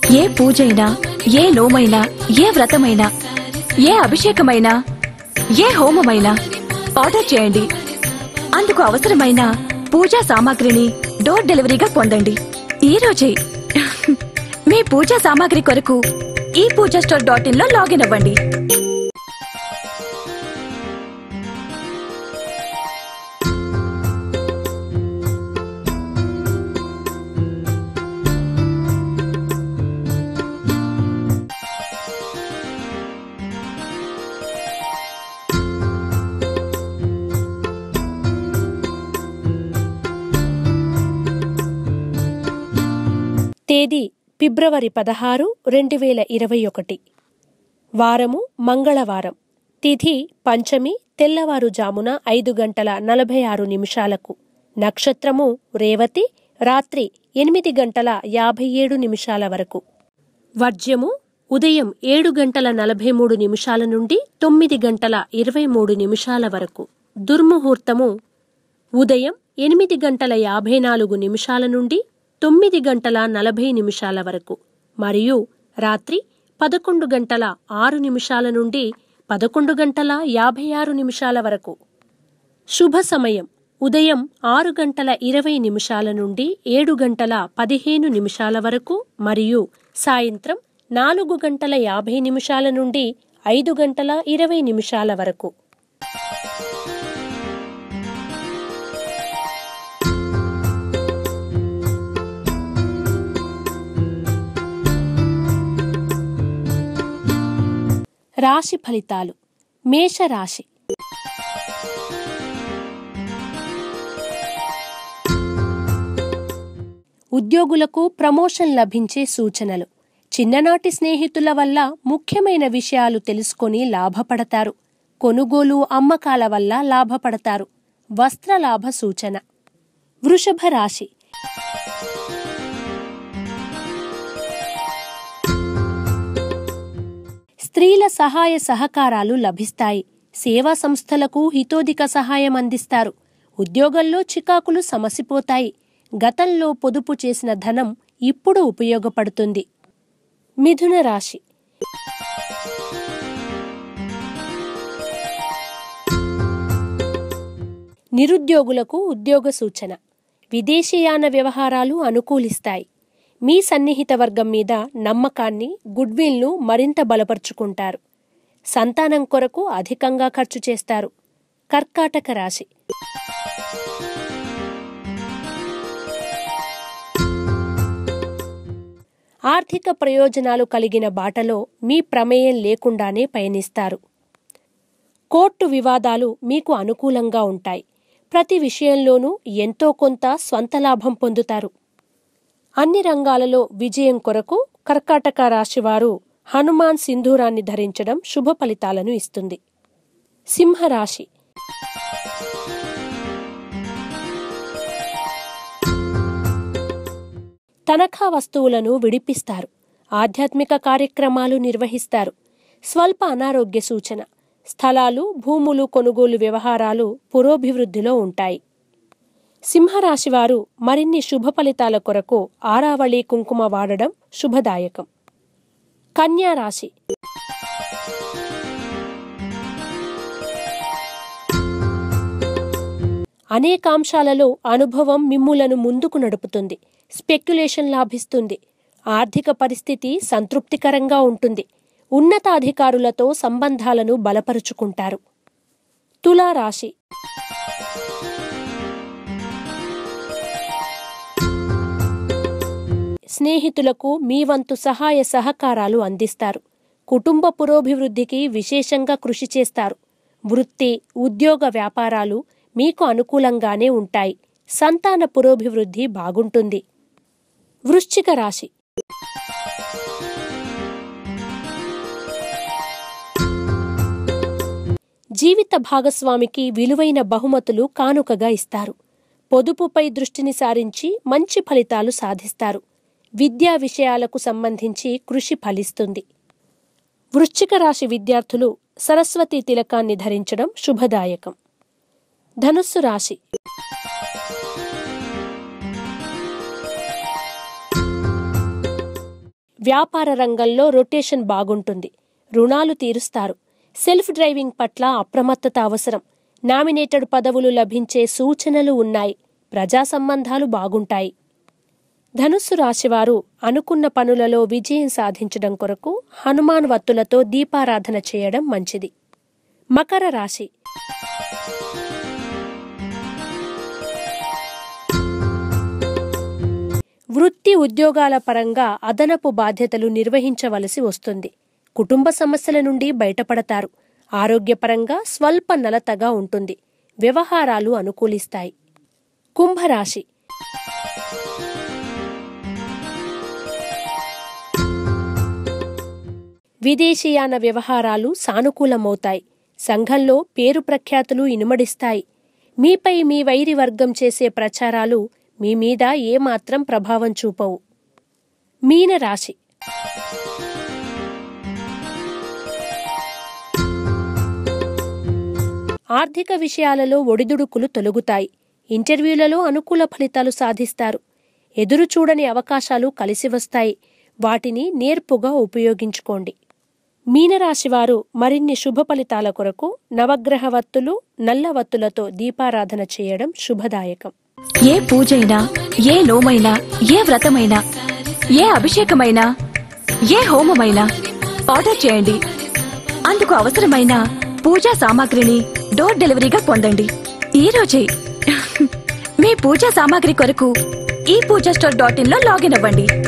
ఏ పూజైనా ఏ నోమైనా ఏ వ్రతమైనా ఏ అభిషేకమైనా ఏ హోమమైనా ఆర్డర్ చేయండి అందుకు అవసరమైన పూజా సామాగ్రిని డోర్ డెలివరీగా పొందండి ఈ రోజే మీ పూజా సామాగ్రి కొరకు e Puja store dot in లో లాగిన్ అవ్వండి తేదీ ఫిబ్రవరి పదహారు రెండు వేల ఇరవై ఒకటి వారము మంగళవారం తిథి పంచమి తెల్లవారుజామున ఐదు గంటల నలభై ఆరు నిమిషాలకు నక్షత్రము రేవతి రాత్రి ఎనిమిది గంటల యాభై ఏడు నిమిషాల వరకు వర్జ్యము ఉదయం ఏడు గంటల నలభై మూడు నిమిషాల నుండి తొమ్మిది గంటల ఇరవై మూడు నిమిషాల వరకు దుర్ముహూర్తము ఉదయం ఎనిమిది గంటల యాభై నాలుగు నిమిషాల నుండి తొమ్మిది గంటల నలభై నిమిషాల వరకు మరియు రాత్రి పదకొండు గంటల ఆరు నిమిషాల నుండి పదకొండు గంటల యాభై ఆరు నిమిషాల వరకు శుభ సమయం ఉదయం ఆరు గంటల ఇరవై నిమిషాల నుండి ఏడు గంటల పదిహేను నిమిషాల వరకు మరియు సాయంత్రం నాలుగు గంటల యాభై నిమిషాల నుండి ఐదు గంటల ఇరవై నిమిషాల వరకు రాశి ఫలితాలు మేషరాశి ఉద్యోగులకు ప్రమోషన్ లభించే సూచనలు చిన్ననాటి స్నేహితుల వల్ల ముఖ్యమైన విషయాలు తెలుసుకొని లాభపడతారు కొనుగోలు అమ్మకాల వల్ల లాభపడతారు వస్త్రలాభ సూచన వృషభ రాశి స్త్రీల సహాయ సహకారాలు లభిస్తాయి సేవా సంస్థలకు హితోధిక సహాయం అందిస్తారు ఉద్యోగంలో చికాకులు సమసిపోతాయి గతంలో పొదుపు చేసిన ధనం ఇప్పుడు ఉపయోగపడుతుంది మిథున రాశి నిరుద్యోగులకు ఉద్యోగ సూచన విదేశీయాన వ్యవహారాలు అనుకూలిస్తాయి మీ సన్నిహిత వర్గం మీద నమ్మకాన్ని గుడ్విల్ను మరింత బలపరుచుకుంటారు సంతానం కొరకు అధికంగా ఖర్చు చేస్తారు కర్కాటక రాశి ఆర్థిక ప్రయోజనాలు కలిగిన బాటలో మీ ప్రమేయం లేకుండానే పయనిస్తారు కోర్టు వివాదాలు మీకు అనుకూలంగా ఉంటాయి ప్రతి విషయంలోనూ ఎంతో కొంత స్వంత లాభం పొందుతారు అన్ని రంగాలలో విజయం కొరకు కర్కాటక రాశివారు హనుమాన్ సింధూరాన్ని ధరించడం శుభ ఫలితాలను ఇస్తుంది సింహరాశి తనఖా వస్తువులను విడిపిస్తారు ఆధ్యాత్మిక కార్యక్రమాలు నిర్వహిస్తారు స్వల్ప అనారోగ్య సూచన స్థలాలు భూములు కొనుగోలు వ్యవహారాలు పురోభివృద్ధిలో ఉంటాయి సింహరాశివారు మరిన్ని శుభ ఫలితాల కొరకు ఆరావళి కుంకుమ వాడడం శుభదాయకం కన్యా రాశి అనేకాంశాలలో అనుభవం మిమ్ములను ముందుకు నడుపుతుంది స్పెక్యులేషన్ లాభిస్తుంది ఆర్థిక పరిస్థితి సంతృప్తికరంగా ఉంటుంది ఉన్నతాధికారులతో సంబంధాలను బలపరుచుకుంటారు తులారాశి స్నేహితులకు మీ వంతు సహాయ సహకారాలు అందిస్తారు కుటుంబ పురోభివృద్ధికి విశేషంగా కృషి చేస్తారు వృత్తి ఉద్యోగ వ్యాపారాలు మీకు అనుకూలంగానే ఉంటాయి సంతాన పురోభివృద్ధి బాగుంటుంది వృశ్చిక రాశి జీవిత భాగస్వామికి విలువైన బహుమతులు కానుకగా ఇస్తారు పొదుపుపై దృష్టిని సారించి మంచి ఫలితాలు సాధిస్తారు విద్యా విషయాలకు సంబంధించి కృషి ఫలిస్తుంది వృశ్చిక రాశి విద్యార్థులు సరస్వతి తిలకాన్ని ధరించడం శుభదాయకం ధనుస్సు రాశి వ్యాపార రంగంలో రొటేషన్ బాగుంటుంది రుణాలు తీరుస్తారు సెల్ఫ్ డ్రైవింగ్ పట్ల అప్రమత్తత అవసరం నామినేటెడ్ పదవులు లభించే సూచనలు ఉన్నాయి ప్రజా సంబంధాలు బాగుంటాయి ధనుస్సు రాశివారు అనుకున్న పనులలో విజయం సాధించడం కొరకు హనుమాన్ వత్తులతో దీపారాధన చేయడం మంచిది మకర రాశి వృత్తి ఉద్యోగాల పరంగా అదనపు బాధ్యతలు నిర్వహించవలసి వస్తుంది కుటుంబ సమస్యల నుండి బయటపడతారు ఆరోగ్యపరంగా స్వల్ప నలతగా ఉంటుంది వ్యవహారాలు అనుకూలిస్తాయి కుంభరాశి విదేశీయాన వ్యవహారాలు సానుకూలమవుతాయి సంఘంలో పేరు ప్రఖ్యాతులు ఇనుమడిస్తాయి మీపై మీ వైరి వర్గం చేసే ప్రచారాలు మీ మీద ఏమాత్రం ప్రభావం చూపవు మీనరాశి ఆర్థిక విషయాలలో ఒడిదుడుకులు తొలగుతాయి ఇంటర్వ్యూలలో అనుకూల ఫలితాలు సాధిస్తారు ఎదురు చూడని అవకాశాలు కలిసి వస్తాయి వాటిని నేర్పుగా ఉపయోగించుకోండి మీనరాశివారు మరిన్ని శుభ ఫలితాల కొరకు నవగ్రహ వత్తులు నల్ల వత్తులతో దీపారాధన చేయడం శుభదాయకం ఏ పూజైనా ఏ నోమైనా ఏ వ్రతమైనా ఏ అభిషేకమైనా ఏ హోమమైనా ఆర్డర్ చేయండి అందుకు అవసరమైన పూజా సామాగ్రిని డోర్ డెలివరీగా పొందండి ఈ రోజే మీ పూజా సామాగ్రి కొరకు e Puja store dot in లో లాగిన్ అవ్వండి